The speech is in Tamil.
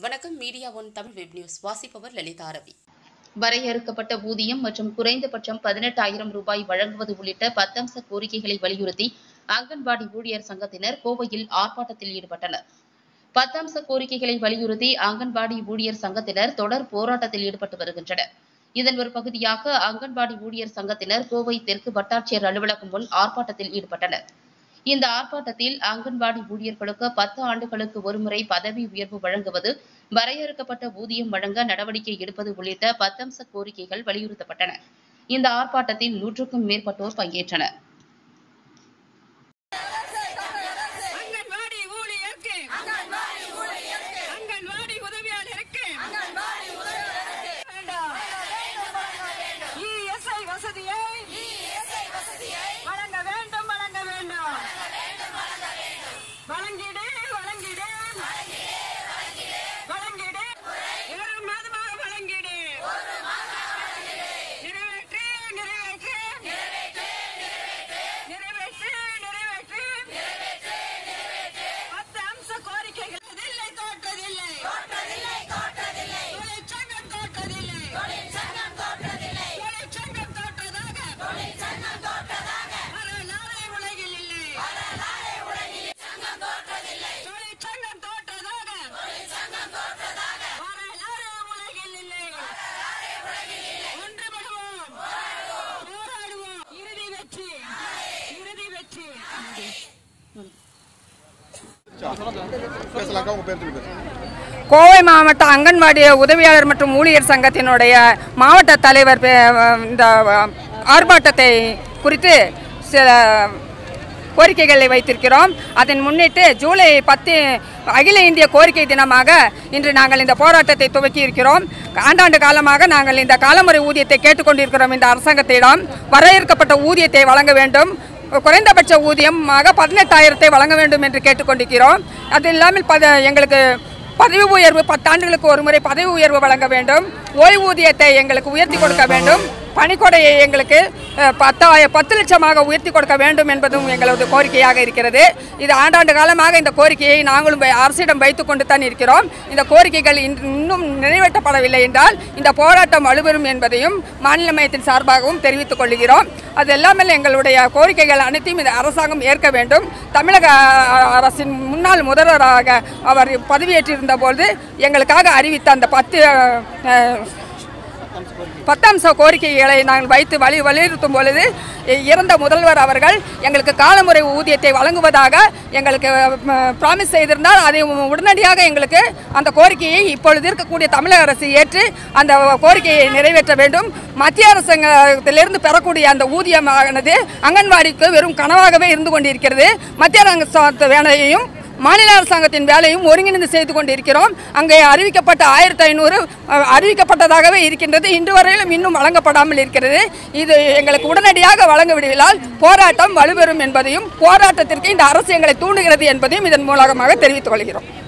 வணக்கம் media one Tamil web news வாசிப்பவர் லலிதா ரவி வரையறுக்கப்பட்ட ஊதியம் மற்றும் குறைந்தபட்சம் பதினெட்டாயிரம் ரூபாய் வழங்குவது உள்ளிட்ட பத்தம்ச கோரிக்கைகளை வலியுறுத்தி அங்கன்வாடி ஊழியர் சங்கத்தினர் கோவையில் ஆர்ப்பாட்டத்தில் ஈடுபட்டனர் பத்தம்ச கோரிக்கைகளை வலியுறுத்தி அங்கன்வாடி ஊழியர் சங்கத்தினர் தொடர் போராட்டத்தில் ஈடுபட்டு வருகின்றனர் இதன் ஒரு பகுதியாக அங்கன்வாடி ஊழியர் சங்கத்தினர் கோவை தெற்கு வட்டாட்சியர் அலுவலகம் முன் ஆர்ப்பாட்டத்தில் ஈடுபட்டனர் இந்த ஆர்ப்பாட்டத்தில் அங்கன்வாடி ஊழியர்களுக்கு பத்து ஆண்டுகளுக்கு ஒருமுறை பதவி உயர்வு வழங்குவது வரையறுக்கப்பட்ட ஊதியம் வழங்க நடவடிக்கை எடுப்பது உள்ளிட்ட பத்தம்ச கோரிக்கைகள் வலியுறுத்தப்பட்டன இந்த ஆர்ப்பாட்டத்தில் நூற்றுக்கும் மேற்பட்டோர் பங்கேற்றனர் அங்கன்வாடி ஊழியருக்கு அங்கன்வாடி உதவியாளருக்கு வேண்டாம் இஎஸ்ஐ வசதியை வழங்க வேண்டும் வழங்க வேண்டும் வழங்கிடு வழங்கிடு வழங்கிடு ஒரு மாதமாக வழங்கிடு நிறைவேற்று நிறைவேற்று நிறைவேற்று நிறைவேற்று பத்து அம்ச கோரிக்கைகள் இல்லை தோற்றதில்லை தொழிற்சங்கம் தோற்றதில்லை தொழிற்சங்கம் தோற்றதாக வரலாறே உலகில் இல்லை தொழிற்சங்கம் தோற்றதாக வரலாறே உலகில் இல்லை ஒன்றுபடுவோம் போராடுவோம் இறுதி வெற்றி இறுதி வெற்றி பேசலாக்கா உங்க பேர் சொல்லி பேசுங்க கோவை மாவட்ட அங்கன்வாடி உதவியாளர் மற்றும் ஊழியர் சங்கத்தினுடைய மாவட்ட தலைவர் பே- இந்த ஆர்ப்பாட்டத்தை குறித்து சில கோரிக்கைகளை வைத்திருக்கிறோம் அதன் முன்னிட்டு ஜூலை பத்து அகில இந்திய கோரிக்கை தினமாக இன்று நாங்கள் இந்த போராட்டத்தை துவக்கி இருக்கிறோம் ஆண்டாண்டு காலமாக நாங்கள் இந்த காலமுறை ஊதியத்தை கேட்டுக்கொண்டிருக்கிறோம் இந்த அரசாங்கத்திடம் வரையறுக்கப்பட்ட ஊதியத்தை வழங்க வேண்டும் குறைந்தபட்ச ஊதியமாக பதினெட்டாயிரத்தை வழங்க வேண்டும் என்று கேட்டுக்கொண்டிருக்கிறோம் அது இல்லாமல் பத எங்களுக்கு பதவி உயர்வு பத்தாண்டுகளுக்கு ஒரு முறை பதவி உயர்வு வழங்க வேண்டும் ஓய்வூதியத்தை எங்களுக்கு உயர்த்தி கொடுக்க வேண்டும் பணிக்கொடையை எங்களுக்கு அஹ், பத்தாய பத்து லட்சமாக உயர்த்தி கொடுக்க வேண்டும் என்பதும் எங்களது கோரிக்கையாக இருக்கிறது இது ஆண்டாண்டு காலமாக இந்த கோரிக்கையை நாங்களும் வை- அரசிடம் வைத்துக் கொண்டு தான் இருக்கிறோம் இந்த கோரிக்கைகள் இன்று- இன்னும் நிறைவேற்றப்படவில்லை என்றால் இந்த போராட்டம் வலுப்பெறும் என்பதையும் மாநில மையத்தின் சார்பாகவும் தெரிவித்துக் கொள்கிறோம் அது எல்லாமல் எங்களுடைய கோரிக்கைகள் அனைத்தையும் இந்த அரசாங்கம் ஏற்க வேண்டும் தமிழக அ- அரசின் முன்னாள் முதல்வராக அவர் பதவியேற்றிருந்த போது எங்களுக்காக அறிவித்த அந்த பத்து அஹ், பத்தாம்ச கோரிக்கைகளை நாங்கள் வைத்து வலி வலியுறுத்தும் பொழுது இ- இறந்த முதல்வர் அவர்கள் எங்களுக்கு காலமுறை ஊதியத்தை வழங்குவதாக எங்களுக்கு ப்ராமிஸ் செய்திருந்தால் அதை உ- உடனடியாக எங்களுக்கு அந்த கோரிக்கையை இப்பொழுது இருக்கக்கூடிய தமிழக அரசு ஏற்று அந்த கோரிக்கையை நிறைவேற்ற வேண்டும் மத்திய அரசாங்கத்திலிருந்து பெறக்கூடிய அந்த ஊதியமானது அங்கன்வாடிக்கு வெறும் கனவாகவே இருந்து கொண்டிருக்கிறது மத்திய அரசாங்கத்து வேலையையும் மாநில அரசாங்கத்தின் வேலையும் ஒருங்கிணைந்து செய்து கொண்டிருக்கிறோம் அங்கே அறிவிக்கப்பட்ட ஆயிரத்தி ஐநூறு அறிவிக்கப்பட்டதாகவே இருக்கின்றது இன்று வரையிலும் இன்னும் வழங்கப்படாமல் இருக்கிறது இது எங்களுக்கு உடனடியாக வழங்க விடுவதால் போராட்டம் வலுப்பெறும் என்பதையும் போராட்டத்திற்கு இந்த அரசு எங்களை தூண்டுகிறது என்பதையும் இதன் மூலமாக தெரிவித்துக் கொள்கிறோம்